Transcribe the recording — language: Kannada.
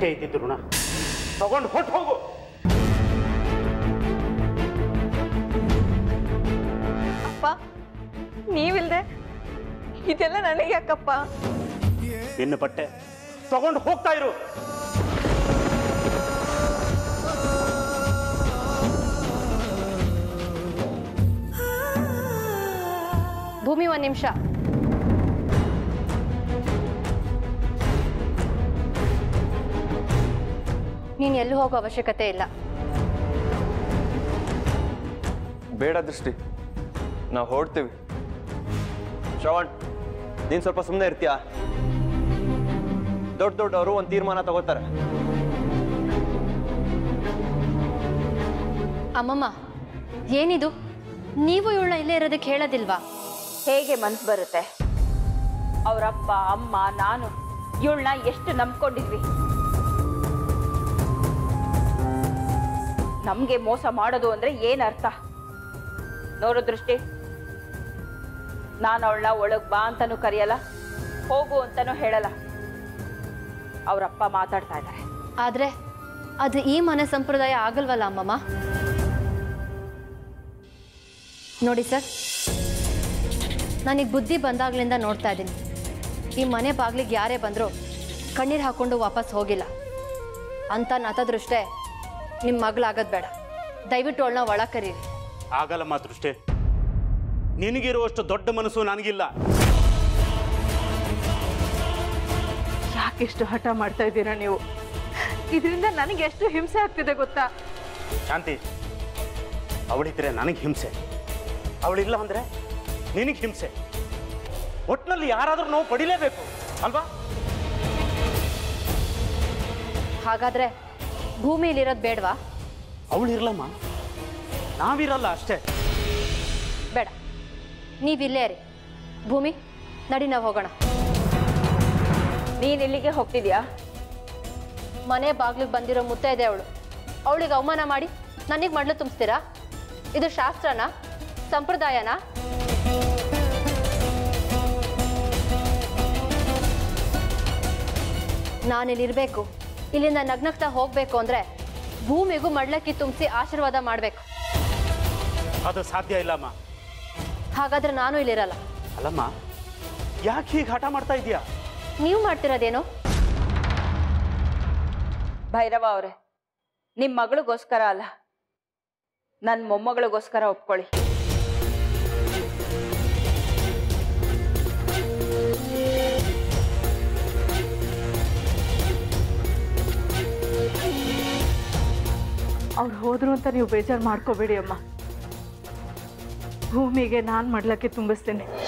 ಎಷ್ಟೇ ಇದ್ದಿದ್ದು ಋಣ ತಗೊಂಡು ಹೊಟ್ಟು ಹೋಗು ಅಪ್ಪ ನೀವಿಲ್ದೆ ಇದೆಲ್ಲ ನನಗೆ ಯಾಕಪ್ಪ ನಿನ್ನ ಬಟ್ಟೆ ತಗೊಂಡು ಹೋಗ್ತಾ ಇರು ಭೂಮಿ ಒಂದು ನಿಮಿಷ ನೀನು ಎಲ್ಲೂ ಹೋಗೋ ಅವಶ್ಯಕತೆ ಇಲ್ಲ ಬೇಡ ದೃಷ್ಟಿ ನಾವು ಹೊರಡ್ತೀವಿ ಶ್ರವಣ್ ನೀನು ಸ್ವಲ್ಪ ಸುಮ್ಮನೆ ಇರ್ತೀಯಾ ದೊಡ್ಡ ದೊಡ್ಡವರು ಒಂದು ತೀರ್ಮಾನ ತಗೋತಾರೆ ಅಮ್ಮಮ್ಮ ಏನಿದು ನೀವು ಇವಳನ್ನ ಇಲ್ಲೇ ಇರೋದಕ್ಕೆ ಹೇಳೋದಿಲ್ವಾ ಹೇಗೆ ಮನ್ಸು ಬರುತ್ತೆ ಅವರಪ್ಪ ಅಮ್ಮ ನಾನು ಇವಳನ್ನ ಎಷ್ಟು ನಂಬ್ಕೊಂಡಿದ್ವಿ ನಮ್ಗೆ ಮೋಸ ಮಾಡೋದು ಅಂದ್ರೆ ಏನ್ ಅರ್ಥ ನೋಡು ದೃಷ್ಟಿ ನಾನು ಅವಳನ್ನ ಒಳಗ್ ಬಾ ಅಂತಾನು ಕರೆಯಲ್ಲ ಹೋಗು ಅಂತಾನು ಹೇಳಲ್ಲ ಅವರಪ್ಪ ಮಾತಾಡ್ತಾ ಇದ್ದಾರೆ ಆದರೆ ಅದು ಈ ಮನೆ ಸಂಪ್ರದಾಯ ಆಗಲ್ವಲ್ಲ ಅಮ್ಮಮ್ಮ ನೋಡಿ ಸರ್ ನನಗೆ ಬುದ್ಧಿ ಬಂದಾಗ್ಲಿಂದ ನೋಡ್ತಾ ಇದ್ದೀನಿ ಈ ಮನೆ ಬಾಗ್ಲಿಗೆ ಯಾರೇ ಬಂದರೂ ಕಣ್ಣೀರು ಹಾಕೊಂಡು ವಾಪಸ್ ಹೋಗಿಲ್ಲ ಅಂತ ನತದೃಷ್ಟೇ ನಿಮ್ಮ ಮಗಳಾಗೋದು ಬೇಡ ದಯವಿಟ್ಟು ಅವಳನ್ನ ಒಳ ಕರೀರಿ ಆಗಲ್ಲಮ್ಮ ದೃಷ್ಟಿ ನಿನಗಿರುವಷ್ಟು ದೊಡ್ಡ ಮನಸ್ಸು ನನಗಿಲ್ಲ ಯಾಕೆಷ್ಟು ಹಠ ಮಾಡ್ತಾ ಇದ್ದೀರಾ ನೀವು ಇದರಿಂದ ನನಗೆ ಎಷ್ಟು ಹಿಂಸೆ ಆಗ್ತಿದೆ ಗೊತ್ತಾ ಶಾಂತಿ ಅವಳಿದ್ರೆ ನನಗೆ ಹಿಂಸೆ ಅವಳಿಲ್ಲ ಅಂದ್ರೆ ನಿನಗೆ ಹಿಂಸೆ ಒಟ್ಟಿನಲ್ಲಿ ಯಾರಾದ್ರೂ ನಾವು ಪಡಿಲೇಬೇಕು ಅಲ್ವಾ ಹಾಗಾದರೆ ಭೂಮಿಲಿರೋದು ಬೇಡವಾ ಅವಳಿರ್ಲಮ್ಮ ನಾವಿರಲ್ಲ ಅಷ್ಟೇ ಬೇಡ ನೀವಿಲ್ಲೇ ರೀ ಭೂಮಿ ನಡಿ ನಾವು ಹೋಗೋಣ ನೀನ್ ಇಲ್ಲಿಗೆ ಹೋಗ್ತಿದ್ಯಾ ಮನೆ ಬಾಗ್ಲಿಗೆ ಬಂದಿರೋ ಮುತ್ತೈದೆ ಅವಳು ಅವಳಿಗೆ ಅವಮಾನ ಮಾಡಿ ನನಗೆ ಮಡ್ಲು ತುಂಬಿಸ್ತೀರಾ ಇದು ಶಾಸ್ತ್ರನಾ ಸಂಪ್ರದಾಯನಾ ನಾನಿಲ್ಲಿರ್ಬೇಕು ಇಲ್ಲಿಂದ ನಗ್ನಗ್ತಾ ಹೋಗ್ಬೇಕು ಅಂದ್ರೆ ಭೂಮಿಗೂ ಮಡ್ಲಕ್ಕಿ ತುಂಬಿಸಿ ಆಶೀರ್ವಾದ ಮಾಡಬೇಕು ಅದು ಸಾಧ್ಯ ಇಲ್ಲಮ್ಮ ಹಾಗಾದ್ರೆ ನಾನು ಇಲ್ಲಿರಲ್ಲ ಅಲ್ಲಮ್ಮ ಯಾಕೆ ಹೀಗೆ ಹಠ ಮಾಡ್ತಾ ಇದೀಯಾ ನೀವು ಮಾಡ್ತಿರೋದೇನು ಭೈರವ ಅವರೇ ನಿಮ್ಮ ಮಗಳಿಗೋಸ್ಕರ ಅಲ್ಲ ನನ್ನ ಮೊಮ್ಮಗಳಿಗೋಸ್ಕರ ಒಪ್ಕೊಳ್ಳಿ ಅವ್ರು ಹೋದ್ರು ಅಂತ ನೀವು ಬೇಜಾರು ಮಾಡ್ಕೋಬೇಡಿ ಅಮ್ಮ ಭೂಮಿಗೆ ನಾನು ಮಾಡ್ಲಕ್ಕೆ ತುಂಬಿಸ್ತೇನೆ